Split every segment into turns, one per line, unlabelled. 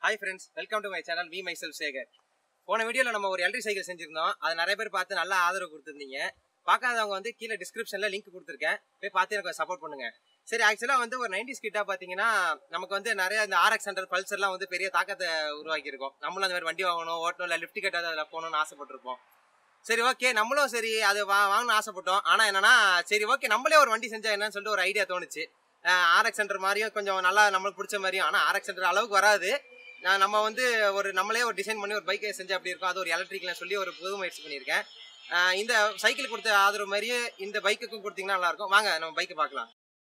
hi friends welcome to my channel we myself Sekar போன வீடியோவில் நம்ம ஒரு எலக்ட்ரிக் சைக்கிள் செஞ்சிருந்தோம் அதை நிறைய பேர் பார்த்து நல்லா ஆதரவு கொடுத்துருந்தீங்க பார்க்காதவங்க வந்து கீழே டிஸ்கிரிப்ஷனில் லிங்க் கொடுத்துருக்கேன் போய் பார்த்து எனக்கு சப்போர்ட் பண்ணுங்க சரி ஆக்சுவலாக வந்து ஒரு நைன்டி ஸ்கிட்டாக பார்த்தீங்கன்னா நமக்கு வந்து நிறைய இந்த ஆர்எக்ஸ் ஹண்ட்ரட் பல்சர்லாம் வந்து பெரிய தாக்கத்தை உருவாக்கியிருக்கோம் நம்மளும் அந்த மாதிரி வண்டி வாங்கணும் ஓட்டணும் இல்லை லிஃப்ட் கட்டாத அதில் போகணும்னு ஆசைப்பட்டிருப்போம் சரி ஓகே நம்மளும் சரி அது வா வாங்கணும்னு ஆசைப்பட்டோம் ஆனால் என்னன்னா சரி ஓகே நம்மளே ஒரு வண்டி செஞ்சா என்னன்னு சொல்லிட்டு ஒரு ஐடியா தோணுச்சு ஆர்எக்ஸ் சென்டர் மாதிரியும் கொஞ்சம் நல்லா நம்மளுக்கு பிடிச்ச மாதிரியும் ஆனால் ஆர்எக்ஸ் சென்டர் அளவுக்கு வராது நான் நம்ம வந்து ஒரு நம்மளே ஒரு டிசைன் பண்ணி ஒரு பைக்கை செஞ்சு அப்படி இருக்கும் அது ஒரு எலக்ட்ரிக்ல சொல்லி ஒரு புது முயற்சி பண்ணியிருக்கேன் ஆஹ் இந்த சைக்கிள் கொடுத்த ஆதரவு மாதிரியே இந்த பைக்குக்கும் கொடுத்தீங்கன்னா நல்லா இருக்கும் வாங்க நம்ம பைக்கை பார்க்கலாம்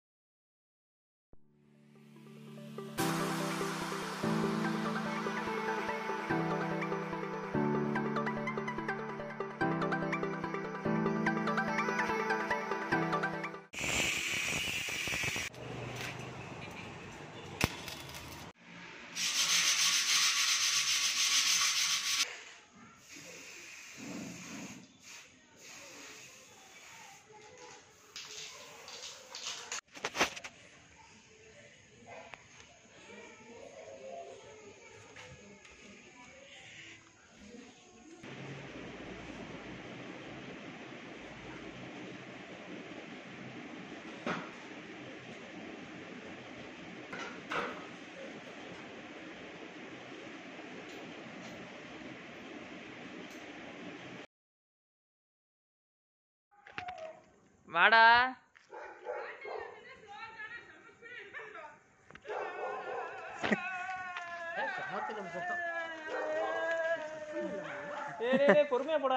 வாடா டேய் டேய் டேய் பொறுமையா போடா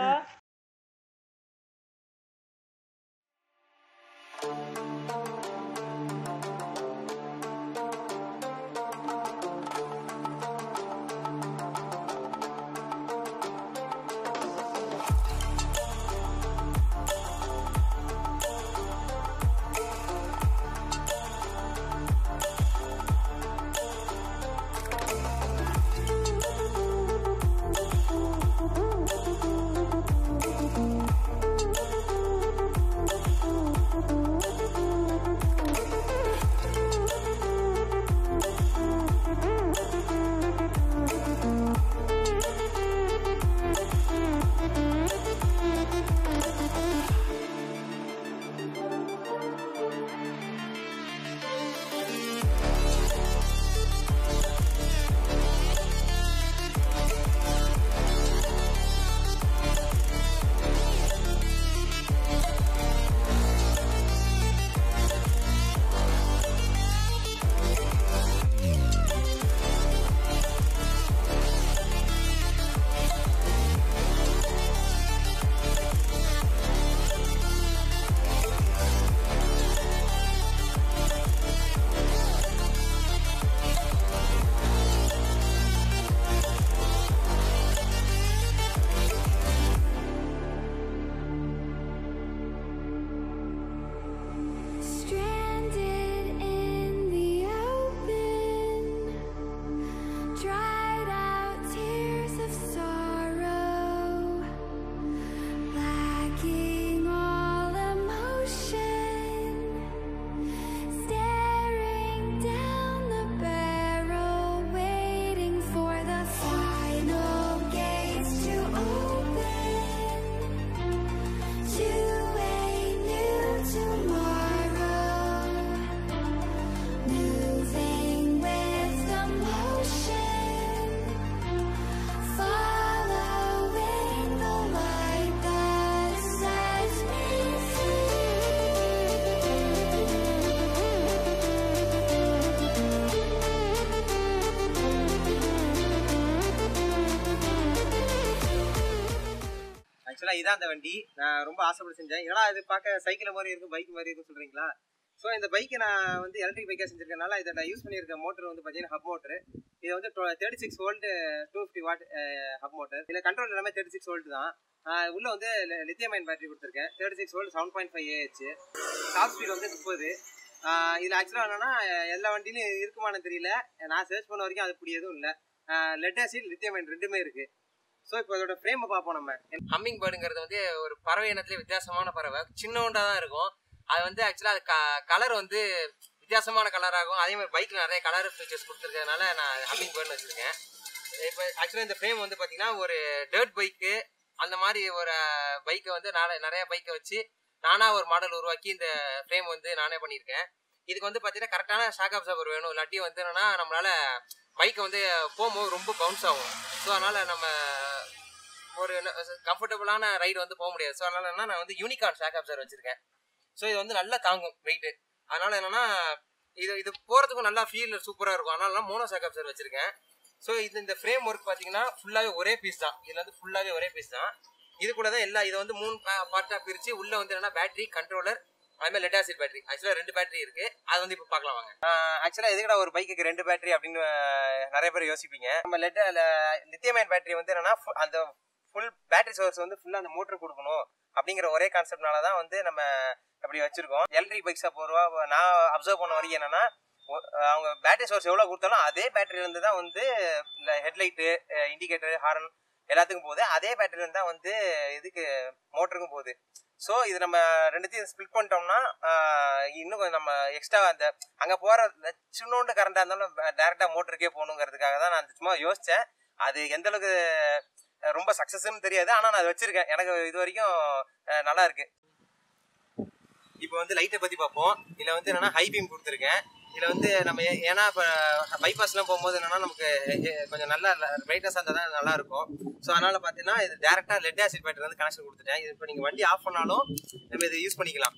Stranded in the open, dried out tears of sorrow, lacking all emotion, staring down the barrel, waiting for the final gates to open to a new tomorrow, moving with the motion, following the light that sets me
ஆக்சுவலாக இதான் அந்த வண்டி நான் ரொம்ப ஆசைப்பட்டு செஞ்சேன் ஏன்னா இது பார்க்க சைக்கிள் மாதிரி இருக்கும் பைக் மாதிரி இருக்கும் சொல்கிறீங்களா ஸோ இந்த பைக்கை நான் வந்து எலக்ட்ரிக் பைக்காக செஞ்சிருக்கனால இதை நான் யூஸ் பண்ணியிருக்க மோட்டர் வந்து பார்த்தீங்கன்னா ஹப் மோட்டர் இது வந்து thirty six volt two fifty watt hub motor இதில் கண்ட்ரோல் எல்லாமே தேர்ட்டி சிக்ஸ் வோல்ட் தான் ஆஹ் உள்ள வந்து லித்தியம் அயன் பேட்டரி கொடுத்துருக்கேன் thirty six volt seven point five AH top speed வந்து முப்பது இதில் ஆக்சுவலாக என்னன்னா எல்லா வண்டிலையும் இருக்குமான்னு தெரியல நான் சர்ச் பண்ண வரைக்கும் அது இப்படி எதுவும் இல்லை லெட் ஆசிட் லித்தியம் அயன் ரெண்டுமே இருக்குது ஸோ இப்போ அதோட ஃப்ரேமை பார்ப்போம் நம்ம ஹம்மிங் பேர்டுங்கிறது வந்து ஒரு பறவை இனத்துல வித்தியாசமான பறவை சின்னோண்டா தான் இருக்கும் அது வந்து ஆக்சுவலாக அது க கலர் வந்து வித்தியாசமான கலராகும் அதே மாதிரி பைக்கில் நிறைய கலர் ஃபீச்சர்ஸ் கொடுத்துருக்கறதுனால நான் ஹம்மிங் பேர்டு வச்சுருக்கேன் இப்போ ஆக்சுவலாக இந்த ஃப்ரேம் வந்து பார்த்தீங்கன்னா ஒரு டர்ட் பைக்கு அந்த மாதிரி ஒரு பைக்கை வந்து நான் நிறைய பைக்கை வச்சு நானாக ஒரு மாடல் உருவாக்கி இந்த ஃப்ரேம் வந்து நானே பண்ணியிருக்கேன் இதுக்கு வந்து பார்த்தீங்கன்னா கரெக்டான ஷாக் அப்சர்வர் வேணும் இல்லாட்டி வந்து என்னன்னா நம்மளால பைக்கை வந்து போகும்போது ரொம்ப பவுன்ஸ் ஆகும் ஸோ அதனால நம்ம ஒரு கம்ஃபர்டபுளான ரைடு வந்து போக முடியாது ஸோ அதனால என்ன நான் வந்து யூனிகார்ன் ஷாக் அப்சர்வர் வச்சிருக்கேன் ஸோ இது வந்து நல்லா தாங்கும் வெயிட்டு அதனால என்னன்னா இது இது போகிறதுக்கும் நல்லா ஃபீல் சூப்பராக இருக்கும் அதனால நான் மோனோ ஷாக் அப்சர்வர் வச்சிருக்கேன் ஸோ இது இந்த ஃப்ரேம் ஒர்க் பார்த்தீங்கன்னா ஃபுல்லாகவே ஒரே பீஸ் தான் இதில் வந்து ஃபுல்லாகவே ஒரே பீஸ் தான் இது கூட தான் எல்லா இதை வந்து மூணு பார்ட்டாக பிரித்து உள்ளே வந்து என்னன்னா பேட்டரி கண்ட்ரோலர் அதுமாதிரி லெட் ஆசிட் பேட்டரி ஆக்சுவலாக ரெண்டு பேட்டரி இருக்கு அது வந்து இப்போ பார்க்கலாம் வாங்க ஆக்சுவலாக எதுக்கடா ஒரு பைக்குக்கு ரெண்டு பேட்டரி அப்படின்னு அஹ், நிறைய பேர் யோசிப்பீங்க நம்ம லெட் லித்தியமயன் பேட்டரி வந்து என்னன்னா fu- அந்த ஃபுல் பேட்டரி சோர்ஸ் வந்து ஃபுல்லாக அந்த மோட்டர் கொடுக்கணும் அப்படிங்கிற ஒரே கான்செப்ட்னால தான் வந்து நம்ம அப்படி வச்சிருக்கோம் எலக்ட்ரிக் பைக்ஸாக போகிறவா நான் அப்சர்வ் பண்ண வரைக்கும் என்னன்னா ஒ- அவங்க பேட்டரி சோர்ஸ் எவ்வளோ கொடுத்தாலும் அதே பேட்டரியிலேருந்து தான் வந்து ஹெட்லைட்டு இண்டிகேட்டர் ஹாரன் எல்லாத்துக்கும் போகுது அதே பேட்டரியிலேருந்து தான் வந்து இதுக்கு மோட்டருக்கும் போகுது ஸோ இது நம்ம ரெண்டுத்தையும் ஸ்பிளிட் பண்ணிட்டோம்னா ஆஹ், இன்னும் கொஞ்சம் நம்ம எக்ஸ்ட்ரா அந்த அங்கே போகிற சின்னோண்டு கரண்டாக இருந்தாலும் டேரெக்டாக மோட்டருக்கே போகணுங்கிறதுக்காக தான் நான் சும்மா யோசித்தேன் அது எந்த அளவுக்கு அஹ், ரொம்ப சக்ஸஸ்ன்னு தெரியாது ஆனால் நான் அதை வச்சுருக்கேன் எனக்கு இது வரைக்கும் அஹ், நல்லா இருக்கு இப்போ வந்து லைட்டை பற்றி பார்ப்போம் இதில் வந்து என்னன்னா ஹை பீம் கொடுத்துருக்கேன் இதில் வந்து நம்ம ஏ- ஏன்னா இப்போ பைபாஸ்லாம் போகும்போது என்னன்னா நமக்கு எ- கொஞ்சம் நல்லா பிரைட்னஸாக இருந்தால் தான் நல்லா இருக்கும் ஸோ அதனால் பார்த்தீங்கன்னா இது டேரெக்டாக லெட் ஆசிட் பேட்டரி வந்து கனெக்ஷன் கொடுத்துட்டேன் இது இப்போ நீங்கள் வண்டி ஆஃப் பண்ணாலும் நம்ம இதை யூஸ் பண்ணிக்கலாம்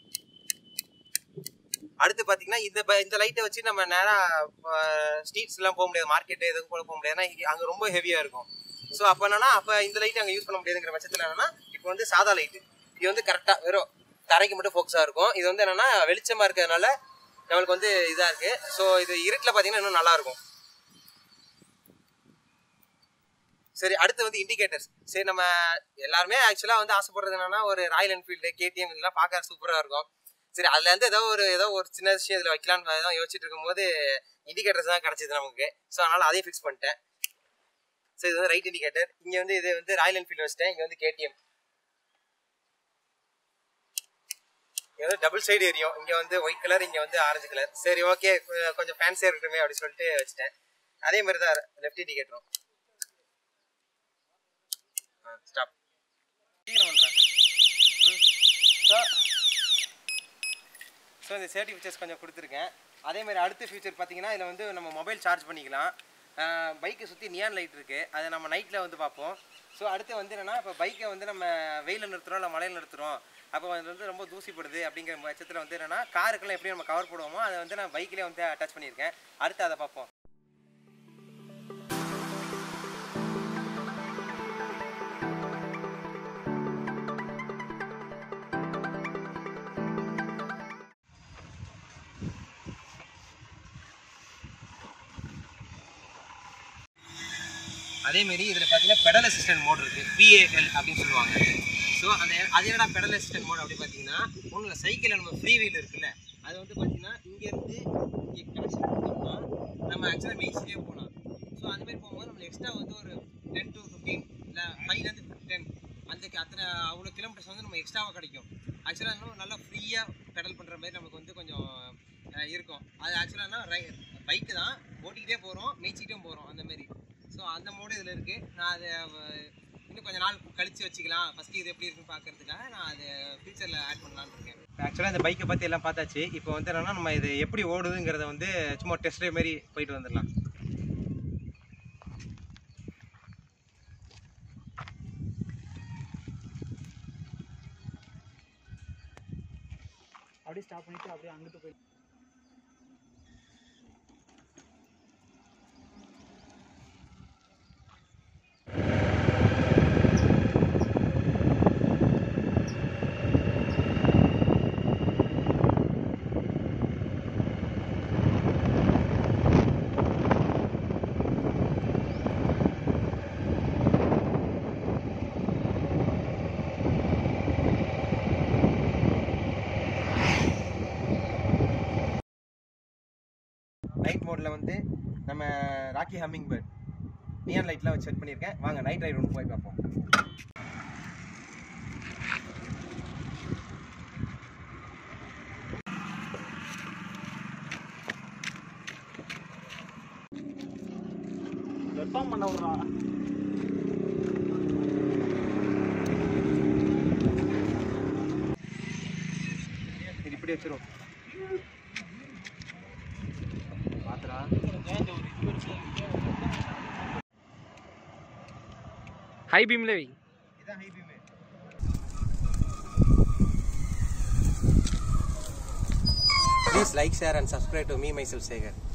அடுத்து பார்த்தீங்கன்னா இந்த ப- இந்த லைட்டை வச்சு நம்ம நேராக ஸ்ட்ரீட்ஸ்லாம் போக முடியாது மார்க்கெட்டு எதுவும் கூட போக முடியாது ஏன்னா அங்கே ரொம்ப ஹெவியாக இருக்கும் ஸோ அப்போ என்னன்னா அப்போ இந்த லைட் அங்கே யூஸ் பண்ண முடியாதுங்கிற பட்சத்தில் என்னன்னா இப்போ வந்து சாதா லைட்டு இது வந்து கரெக்டாக வெறும் தரைக்கு மட்டும் ஃபோக்கஸாக இருக்கும் இது வந்து என்னன்னா வெளிச்சமாக இருக்கிறதுனால நம்மளுக்கு வந்து இதாக இருக்கு ஸோ இது இருட்டில் பார்த்தீங்கன்னா இன்னும் நல்லா இருக்கும் சரி அடுத்து வந்து இண்டிகேட்டர்ஸ் சரி நம்ம எல்லாருமே ஆக்சுவலாக வந்து ஆசைப்படுறது என்னன்னா ஒரு ராயல் என்ஃபீல்டு கேடிஎம் இதெல்லாம் பார்க்க சூப்பராக இருக்கும் சரி அதுல இருந்து ஏதோ ஒரு ஏதோ ஒரு சின்ன விஷயம் இதில் வைக்கலான்னு தான் யோசிச்சுட்டு இருக்கும்போது இண்டிகேட்டர்ஸ் தான் கிடச்சிது நமக்கு ஸோ அதனால அதையும் ஃபிக்ஸ் பண்ணிட்டேன் ஸோ இது வந்து ரைட் இண்டிகேட்டர் இங்கே வந்து இது வந்து ராயல் என்ஃபீல்டு வச்சிட்டேன் இங்கே வந்து கேடிஎம் இங்கே வந்து டபுள் சைடு எரியும் இங்கே வந்து ஒயிட் கலர் இங்கே வந்து ஆரஞ்சு கலர் சரி ஓகே கொஞ்சம் ஃபேன்சியாக இருக்கட்டுமே அப்படின்னு சொல்லிட்டு வச்சுட்டேன் அதே மாதிரி தான் லெஃப்ட் இண்டிகேட்டரும் ஸ்டாப் சீக்கிரம் பண்ணுறேன் ம் ஸோ ஸோ இந்த சேஃப்டி ஃபீச்சர்ஸ் கொஞ்சம் கொடுத்துருக்கேன் அதே மாதிரி அடுத்த ஃபீச்சர் பார்த்தீங்கன்னா இதில் வந்து நம்ம மொபைல் சார்ஜ் பண்ணிக்கலாம் பைக்கை சுற்றி நியான் லைட் இருக்குது அதை நம்ம நைட்டில் வந்து பார்ப்போம் ஸோ அடுத்து வந்து என்னென்னா இப்போ பைக்கை வந்து நம்ம வெயிலில் நிறுத்துறோம் இல்லை மலையில் நிறுத்துறோம் அப்போ அது வந்து ரொம்ப தூசிப்படுது அப்படிங்கிற பட்சத்தில் வந்து என்னென்னா காருக்கெல்லாம் எப்படி நம்ம கவர் போடுவோமோ அதை வந்து நான் பைக்லேயே வந்து அட்டாச் பண்ணியிருக்கேன் அடுத்து அதை பார்ப்போம் அதேமாரி இதில் பார்த்தீங்கன்னா பெடல் அசிஸ்டன்ட் மோட் இருக்குது பிஏஎல் அப்படின்னு சொல்லுவாங்க ஸோ அந்த அது என்னடா பெடல் அசிஸ்டன்ட் மோட் அப்படி பார்த்தீங்கன்னா ஒன்றும் இல்லை சைக்கிளில் நம்ம ஃப்ரீ வீல் இருக்குல்ல அது வந்து பார்த்தீங்கன்னா இங்கேருந்து இங்கே கனெக்ஷன் கொடுத்தோம்னா நம்ம ஆக்சுவலாக மெயின்ஸ்லேயே போகலாம் ஸோ அந்த மாதிரி போகும்போது நம்ம எக்ஸ்ட்ரா வந்து ஒரு டென் டு ஃபிஃப்டீன் இல்லை ஃபைவ்லேருந்து டென் அந்த அத்தனை அவ்வளோ கிலோமீட்டர்ஸ் வந்து நம்ம எக்ஸ்ட்ராவாக கிடைக்கும் ஆக்சுவலாக இன்னும் நல்லா ஃப்ரீயாக பெடல் பண்ணுற மாதிரி நமக்கு வந்து கொஞ்சம் அஹ், இருக்கும் அது ஆக்சுவலாக ரை பைக்கு தான் ஓட்டிக்கிட்டே போகிறோம் மேய்ச்சிக்கிட்டே போகிறோம் அந்த மாதிரி ஸோ அந்த மோடு இதில் இருக்குது நான் அதை அஹ், இன்னும் கொஞ்ச நாள் கழிச்சு வச்சுக்கலாம் ஃபஸ்ட்டு இது எப்படி இருக்குன்னு பார்க்கறதுக்காக நான் அதை ஃபியூச்சரில் ஆட் பண்ணலான்னு இருக்கேன் ஆக்சுவலாக இந்த பைக்கை பற்றி எல்லாம் பார்த்தாச்சு இப்போ வந்து என்னன்னா நம்ம இது எப்படி ஓடுதுங்கிறத வந்து சும்மா டெஸ்ட் மாதிரி போயிட்டு வந்துடலாம்
அப்படியே ஸ்டாப் பண்ணிட்டு அப்படியே அங்கிட்டு போய்
நைட் மோடில் வந்து நம்ம ராக்கி ஹம்மிங் பேர்ட் நியான் லைட்லாம் வச்சு செட் பண்ணியிருக்கேன் வாங்க நைட் ரைட் ஒன்று போய் பார்ப்போம்
கன்ஃபார்ம் பண்ண விட்றா
இது இப்படி வச்சிரும் பாத்துடா
ஹை பீம்ல வை
இதான் high beam please like share and subscribe to me myself Sekar